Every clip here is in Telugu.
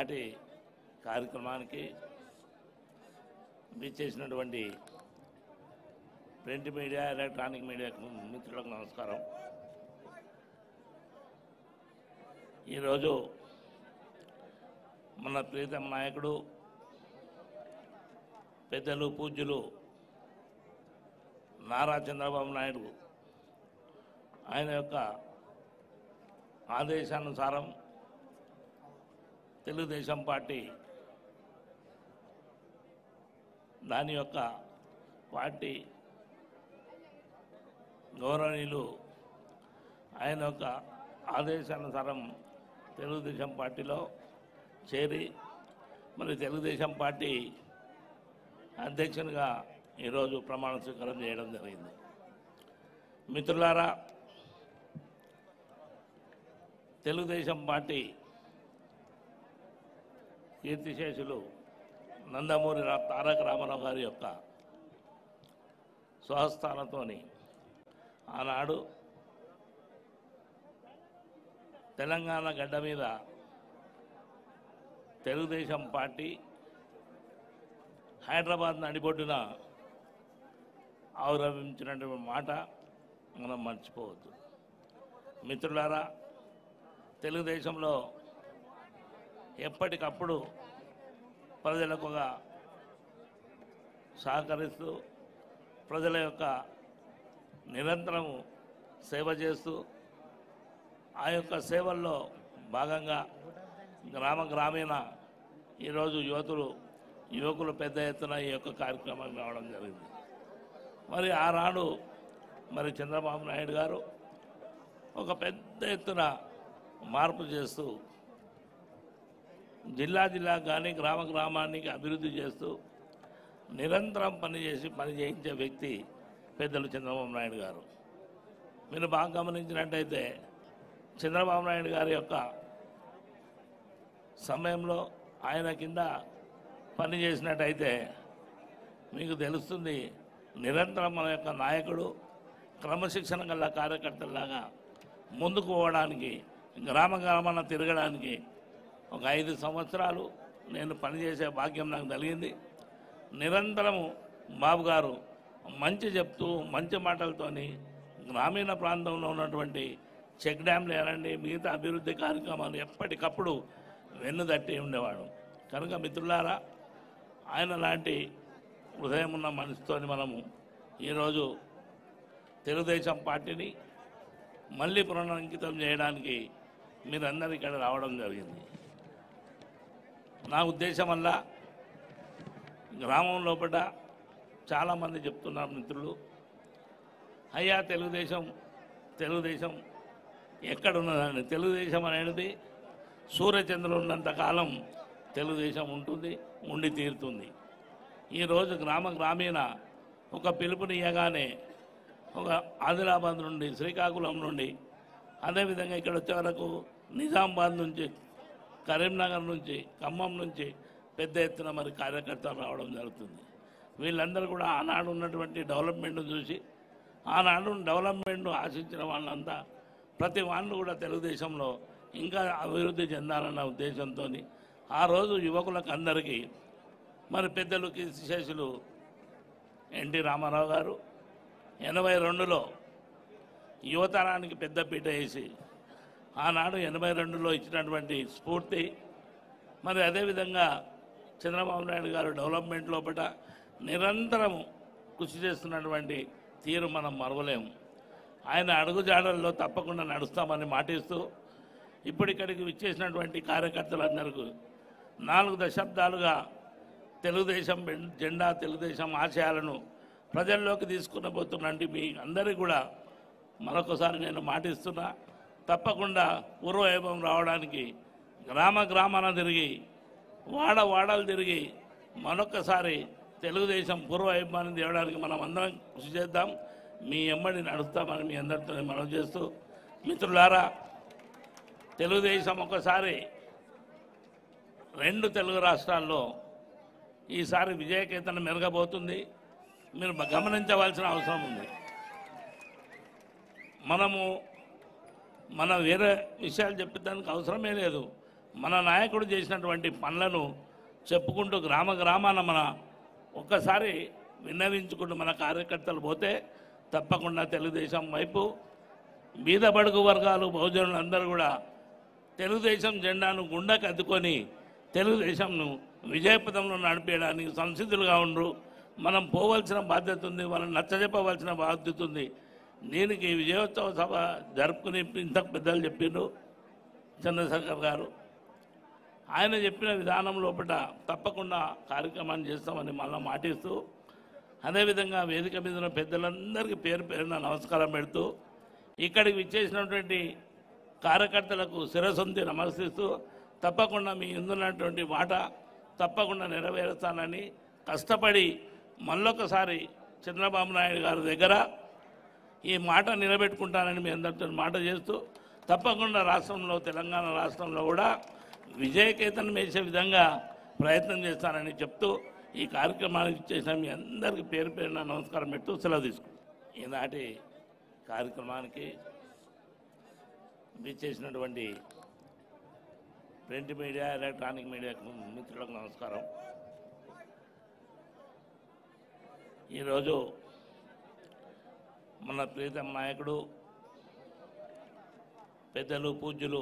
పార్టీ కార్యక్రమానికి చేసినటువంటి ప్రింట్ మీడియా ఎలక్ట్రానిక్ మీడియా మిత్రులకు నమస్కారం ఈరోజు మన ప్రీతం నాయకుడు పెద్దలు పూజ్యులు నారా చంద్రబాబు నాయుడు ఆయన యొక్క ఆదేశానుసారం తెలుగుదేశం పార్టీ దాని యొక్క పార్టీ గౌరవనీయులు ఆయన యొక్క ఆదేశానుసారం తెలుగుదేశం పార్టీలో చేరి మరి తెలుగుదేశం పార్టీ అధ్యక్షునిగా ఈరోజు ప్రమాణ స్వీకారం చేయడం జరిగింది మిత్రులారా తెలుగుదేశం పార్టీ కీర్తిశేషులు నందమూరి రా- తారక రామారావు గారి యొక్క స్వహస్థానంతోని ఆనాడు తెలంగాణ గడ్డ మీద తెలుగుదేశం పార్టీ హైదరాబాద్ నడిబొడ్డున ఆవిర్భవించినటువంటి మాట మనం మర్చిపోవద్దు మిత్రులారా తెలుగుదేశంలో ఎప్పటికప్పుడు ప్రజలకు ఒక సహకరిస్తూ ప్రజల యొక్క నిరంతరము సేవ చేస్తూ ఆ యొక్క సేవల్లో భాగంగా గ్రామ గ్రామీణ ఈరోజు యువతులు యువకులు పెద్ద ఎత్తున ఈ యొక్క కార్యక్రమానికి రావడం జరిగింది మరి ఆనాడు మరి చంద్రబాబు నాయుడు గారు ఒక పెద్ద ఎత్తున మార్పు చేస్తూ జిల్లా జిల్లా కానీ గ్రామ గ్రామానికి అభివృద్ధి చేస్తూ నిరంతరం పనిచేసి పని చేయించే వ్యక్తి పెద్దలు చంద్రబాబు నాయుడు గారు మీరు బాగా గమనించినట్టయితే చంద్రబాబు నాయుడు గారి యొక్క సమయంలో ఆయన కింద పని చేసినట్టయితే మీకు తెలుస్తుంది నిరంతరం మన యొక్క నాయకుడు క్రమశిక్షణ గల కార్యకర్తలాగా ముందుకు పోవడానికి గ్రామ గ్రామాన తిరగడానికి ఒక ఐదు సంవత్సరాలు నేను పనిచేసే భాగ్యం నాకు కలిగింది నిరంతరము బాబు గారు మంచి చెప్తూ మంచి మాటలతోని గ్రామీణ ప్రాంతంలో ఉన్నటువంటి చెక్ డ్యామ్లు ఏనండి మిగతా అభివృద్ధి కార్యక్రమాలు ఎప్పటికప్పుడు వెన్నుదట్టి ఉండేవాడు కనుక మిత్రులారా ఆయన లాంటి హృదయం ఉన్న మనిషితోని మనము ఈరోజు తెలుగుదేశం పార్టీని మళ్ళీ పునరంకితం చేయడానికి మీరందరూ ఇక్కడ రావడం జరిగింది నా ఉద్దేశం వల్ల గ్రామం లోపల చాలామంది చెప్తున్నారు మిత్రులు అయ్యా తెలుగుదేశం తెలుగుదేశం ఎక్కడున్నదని తెలుగుదేశం అనేది సూర్యచంద్రులు ఉన్నంత కాలం తెలుగుదేశం ఉంటుంది ఉండి తీరుతుంది ఈరోజు గ్రామ గ్రామీణ ఒక పిలుపునియగానే ఒక ఆదిలాబాద్ నుండి శ్రీకాకుళం నుండి అదేవిధంగా ఇక్కడ వచ్చే వరకు నిజామాబాద్ నుంచి కరీంనగర్ నుంచి ఖమ్మం నుంచి పెద్ద ఎత్తున మరి కార్యకర్తలు రావడం జరుగుతుంది వీళ్ళందరూ కూడా ఆనాడు ఉన్నటువంటి డెవలప్మెంట్ చూసి ఆనాడు డెవలప్మెంట్ ఆశించిన వాళ్ళంతా ప్రతి వాళ్ళు కూడా తెలుగుదేశంలో ఇంకా అభివృద్ధి చెందాలన్న ఉద్దేశంతో ఆ రోజు యువకులకు అందరికీ మరి పెద్దలు కీర్తిశేషులు ఎన్టీ రామారావు గారు ఎనభై రెండులో యువతరానికి పెద్దపీట వేసి ఆనాడు ఎనభై రెండులో ఇచ్చినటువంటి స్ఫూర్తి మరి అదేవిధంగా చంద్రబాబు నాయుడు గారు డెవలప్మెంట్ లోపల నిరంతరం కృషి చేస్తున్నటువంటి తీరు మనం మరవలేము ఆయన అడుగుజాడల్లో తప్పకుండా నడుస్తామని మాటిస్తూ ఇప్పటిక్కడికి విచ్చేసినటువంటి కార్యకర్తలందరికీ నాలుగు దశాబ్దాలుగా తెలుగుదేశం బెం- జెండా తెలుగుదేశం ఆశయాలను ప్రజల్లోకి తీసుకుని పోతున్నట్టు మీ అందరికీ కూడా మరొకసారి నేను మాటిస్తున్నా తప్పకుండా పూర్వవైభవం రావడానికి గ్రామ గ్రామాన తిరిగి వాడ వాడలు తిరిగి మరొకసారి తెలుగుదేశం పూర్వవైభవాన్ని తేవడానికి మనం అందరం కృషి చేద్దాం మీ ఎమ్మడి నడుస్తామని మీ అందరితో మనం చేస్తూ మిత్రులారా తెలుగుదేశం ఒకసారి రెండు తెలుగు రాష్ట్రాల్లో ఈసారి విజయకేతనం మెరగబోతుంది మీరు గమనించవలసిన అవసరం ఉంది మనము మన వేరే విషయాలు చెప్పడానికి అవసరమే లేదు మన నాయకుడు చేసినటువంటి పనులను చెప్పుకుంటూ గ్రామ గ్రామాన మన ఒక్కసారి విన్నవించుకుంటూ మన కార్యకర్తలు పోతే తప్పకుండా తెలుగుదేశం వైపు బీద బడుగు వర్గాలు బహుజనులు అందరూ కూడా తెలుగుదేశం జెండాను గుండెకు అద్దుకొని తెలుగుదేశంను విజయపథంలో నడిపేయడానికి సంసిద్ధులుగా ఉండ్రు మనం పోవలసిన బాధ్యత ఉంది మనం నచ్చజెప్పవలసిన బాధ్యత ఉంది దీనికి విజయోత్సవ సభ జరుపుకుని ఇంత పెద్దలు చెప్పిండ్రు చంద్రశేఖర్ గారు ఆయన చెప్పిన విధానం లోపల తప్పకుండా కార్యక్రమాన్ని చేస్తామని మళ్ళీ మాటిస్తూ అదేవిధంగా వేదిక మీద ఉన్న పెద్దలందరికీ పేరు పేరున నమస్కారం పెడుతూ ఇక్కడికి విచ్చేసినటువంటి కార్యకర్తలకు శిరసొంతి నమస్కరిస్తూ తప్పకుండా మీ ముందున్నటువంటి మాట తప్పకుండా నెరవేరుస్తానని కష్టపడి మళ్ళొకసారి చంద్రబాబు నాయుడు గారి దగ్గర ఈ మాట నిలబెట్టుకుంటానని మీ అందరితో మాట చేస్తూ తప్పకుండా రాష్ట్రంలో తెలంగాణ రాష్ట్రంలో కూడా విజయకేతనం వేసే విధంగా ప్రయత్నం చేస్తానని చెప్తూ ఈ కార్యక్రమానికి చేసిన మీ అందరికీ పేరు పేరున నమస్కారం పెడుతూ సెలవు తీసుకుంటాం ఈనాటి కార్యక్రమానికి విచ్చేసినటువంటి ప్రింట్ మీడియా ఎలక్ట్రానిక్ మీడియా మిత్రులకు నమస్కారం ఈరోజు మన ప్రీతం నాయకుడు పెద్దలు పూజ్యులు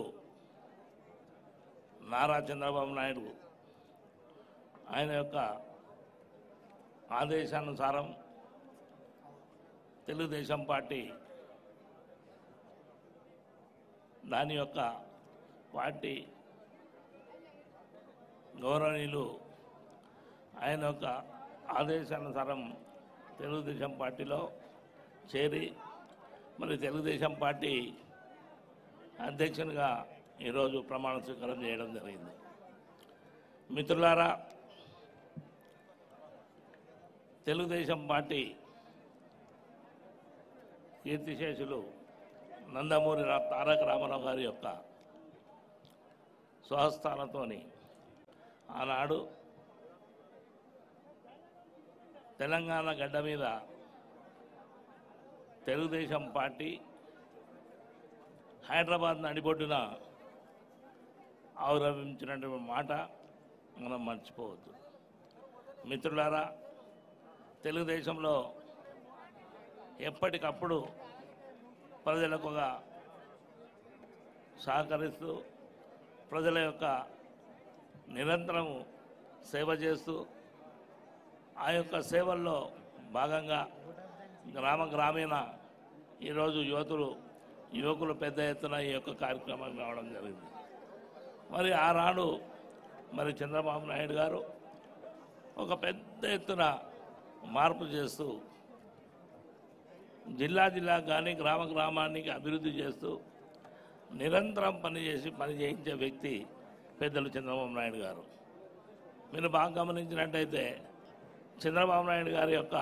నారా చంద్రబాబు నాయుడు ఆయన యొక్క ఆదేశానుసారం తెలుగుదేశం పార్టీ దాని యొక్క పార్టీ గౌరవనీయులు ఆయన యొక్క ఆదేశానుసారం తెలుగుదేశం పార్టీలో చేరి మరి తెలుగుదేశం పార్టీ అధ్యక్షునిగా ఈరోజు ప్రమాణ స్వీకారం చేయడం జరిగింది మిత్రులారా తెలుగుదేశం పార్టీ కీర్తిశేషులు నందమూరి రా- తారక రామారావు గారి యొక్క స్వహస్తాలతోని ఆనాడు తెలంగాణ గడ్డ మీద తెలుగుదేశం పార్టీ హైదరాబాద్ నడిబొడ్డున ఆవిర్భవించినటువంటి మాట మనం మర్చిపోవద్దు మిత్రులారా తెలుగుదేశంలో ఎప్పటికప్పుడు ప్రజలకు ఒక సహకరిస్తూ ప్రజల యొక్క నిరంతరము సేవ చేస్తూ ఆ యొక్క సేవల్లో భాగంగా గ్రామ గ్రామీణ ఈరోజు యువతులు యువకులు పెద్ద ఎత్తున ఈ యొక్క కార్యక్రమానికి రావడం జరిగింది మరి ఆనాడు మరి చంద్రబాబు నాయుడు గారు ఒక పెద్ద ఎత్తున మార్పు చేస్తూ జిల్లా జిల్లా కానీ గ్రామ గ్రామానికి అభివృద్ధి చేస్తూ నిరంతరం పనిచేసి పని చేయించే వ్యక్తి పెద్దలు చంద్రబాబు నాయుడు గారు మీరు బాగా గమనించినట్టయితే చంద్రబాబు నాయుడు గారి యొక్క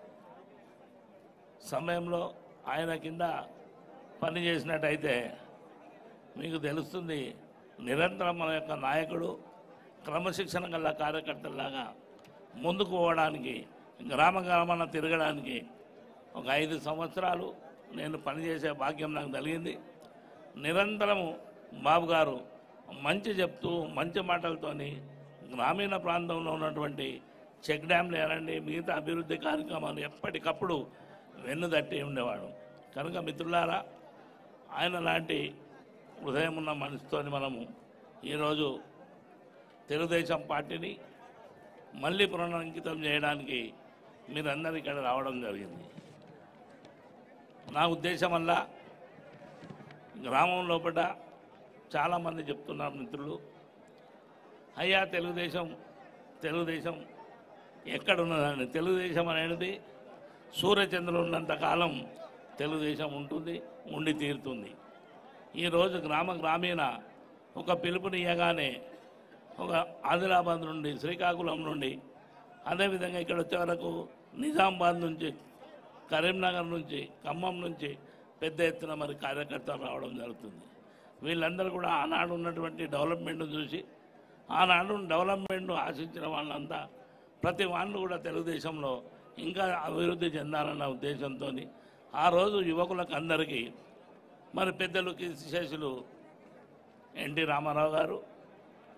సమయంలో ఆయన కింద పని చేసినట్టయితే మీకు తెలుస్తుంది నిరంతరం మన యొక్క నాయకుడు క్రమశిక్షణ గల కార్యకర్తలాగా ముందుకు పోవడానికి గ్రామ గ్రామాన తిరగడానికి ఒక ఐదు సంవత్సరాలు నేను పనిచేసే భాగ్యం నాకు కలిగింది నిరంతరము బాబు గారు మంచి చెప్తూ మంచి మాటలతోని గ్రామీణ ప్రాంతంలో ఉన్నటువంటి చెక్ డ్యామ్లు ఎలాంటి మిగతా అభివృద్ధి కార్యక్రమాలు ఎప్పటికప్పుడు వెన్నుదట్టి ఉండేవాడు కనుక మిత్రులారా ఆయన లాంటి హృదయం ఉన్న మనిషితోని మనము ఈరోజు తెలుగుదేశం పార్టీని మళ్ళీ పునరంకితం చేయడానికి మీరందరూ ఇక్కడ రావడం జరిగింది నా ఉద్దేశం వల్ల గ్రామం లోపల చాలామంది చెప్తున్నారు మిత్రులు అయ్యా తెలుగుదేశం తెలుగుదేశం ఎక్కడున్నదని తెలుగుదేశం అనేది సూర్యచంద్రులు ఉన్నంత కాలం తెలుగుదేశం ఉంటుంది ఉండి తీరుతుంది ఈరోజు గ్రామ గ్రామీణ ఒక పిలుపునియగానే ఒక ఆదిలాబాద్ నుండి శ్రీకాకుళం నుండి అదేవిధంగా ఇక్కడ వచ్చే వరకు నిజామాబాద్ నుంచి కరీంనగర్ నుంచి ఖమ్మం నుంచి పెద్ద ఎత్తున మరి కార్యకర్తలు రావడం జరుగుతుంది వీళ్ళందరూ కూడా ఆనాడు ఉన్నటువంటి డెవలప్మెంట్ చూసి ఆనాడు డెవలప్మెంట్ ఆశించిన వాళ్ళంతా ప్రతి వాళ్ళు కూడా తెలుగుదేశంలో ఇంకా అభివృద్ధి చెందాలన్న ఉద్దేశంతో ఆ రోజు యువకులకు అందరికీ మరి పెద్దలు కీర్తిశేషులు ఎన్టీ రామారావు గారు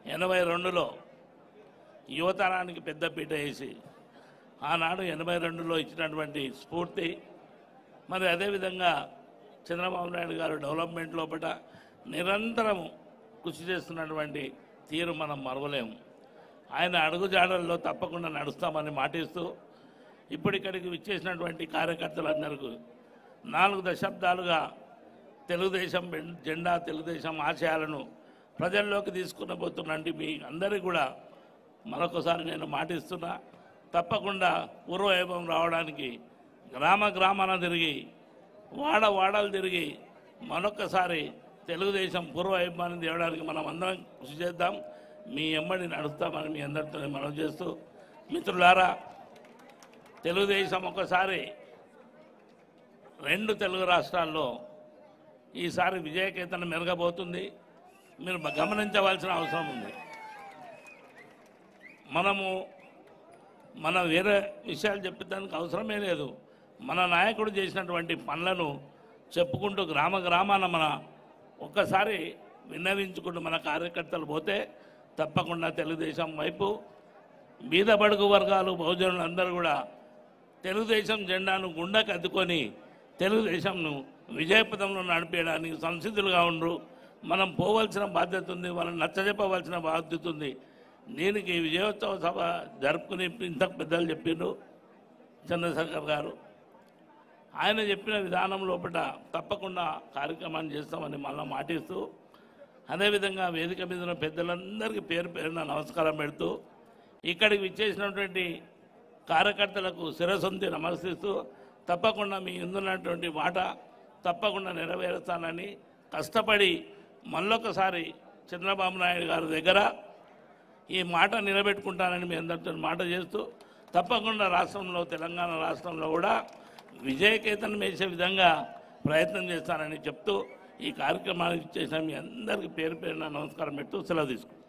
ఎనభై రెండులో యువతరానికి పెద్దపీట వేసి ఆనాడు ఎనభై రెండులో ఇచ్చినటువంటి స్ఫూర్తి మరి అదేవిధంగా చంద్రబాబు నాయుడు గారు డెవలప్మెంట్ లోపల నిరంతరం కృషి చేస్తున్నటువంటి తీరు మనం మరవలేము ఆయన అడుగుజాడల్లో తప్పకుండా నడుస్తామని మాటిస్తూ ఇప్పుడు ఇక్కడికి విచ్చేసినటువంటి కార్యకర్తలందరికీ నాలుగు దశాబ్దాలుగా తెలుగుదేశం బెం- జెండా తెలుగుదేశం ఆశయాలను ప్రజల్లోకి తీసుకుని పోతున్నట్టు మీ అందరికీ కూడా మరొకసారి నేను మాటిస్తున్నా తప్పకుండా పూర్వవైభవం రావడానికి గ్రామ గ్రామాన తిరిగి వాడ వాడలు తిరిగి మరొకసారి తెలుగుదేశం పూర్వవైభవాన్ని తేవడానికి మనం అందరం కృషి చేద్దాం మీ ఎమ్మడి నడుస్తామని మీ అందరితో మనం చేస్తూ మిత్రులారా తెలుగుదేశం ఒకసారి రెండు తెలుగు రాష్ట్రాల్లో ఈసారి విజయకేతనం మెరగబోతుంది మీరు గమనించవలసిన అవసరం ఉంది మనము మన వేరే విషయాలు చెప్పడానికి అవసరమే లేదు మన నాయకుడు చేసినటువంటి పనులను చెప్పుకుంటూ గ్రామ గ్రామాన మన ఒక్కసారి విన్నవించుకుంటూ మన కార్యకర్తలు పోతే తప్పకుండా తెలుగుదేశం వైపు బీద బడుగు వర్గాలు బహుజనులు అందరూ కూడా తెలుగుదేశం జెండాను గుండెకు అద్దుకొని తెలుగుదేశంను విజయపథంలో నడిపేయడానికి సంసిద్ధులుగా ఉండ్రు మనం పోవలసిన బాధ్యత ఉంది వాళ్ళని నచ్చజెప్పవలసిన బాధ్యత ఉంది దీనికి విజయోత్సవ సభ జరుపుకుని ఇంతకు పెద్దలు చెప్పిండ్రు చంద్రశేఖర్ గారు ఆయన చెప్పిన విధానం లోపల తప్పకుండా కార్యక్రమాన్ని చేస్తామని మళ్ళీ మాటిస్తూ అదేవిధంగా వేదిక మీద ఉన్న పెద్దలందరికీ పేరు పేరున నమస్కారం పెడుతూ ఇక్కడికి విచ్చేసినటువంటి కార్యకర్తలకు శిరసొంతి నమస్కరిస్తూ తప్పకుండా మీ ముందున్నటువంటి మాట తప్పకుండా నెరవేరుస్తానని కష్టపడి మళ్ళొకసారి చంద్రబాబు నాయుడు గారి దగ్గర ఈ మాట నిలబెట్టుకుంటానని మీ అందరితో మాట చేస్తూ తప్పకుండా రాష్ట్రంలో తెలంగాణ రాష్ట్రంలో కూడా విజయకేతనం వేసే విధంగా ప్రయత్నం చేస్తానని చెప్తూ ఈ కార్యక్రమానికి చేసిన మీ అందరికీ పేరు పేరున నమస్కారం పెడుతూ సెలవు తీసుకుంటాను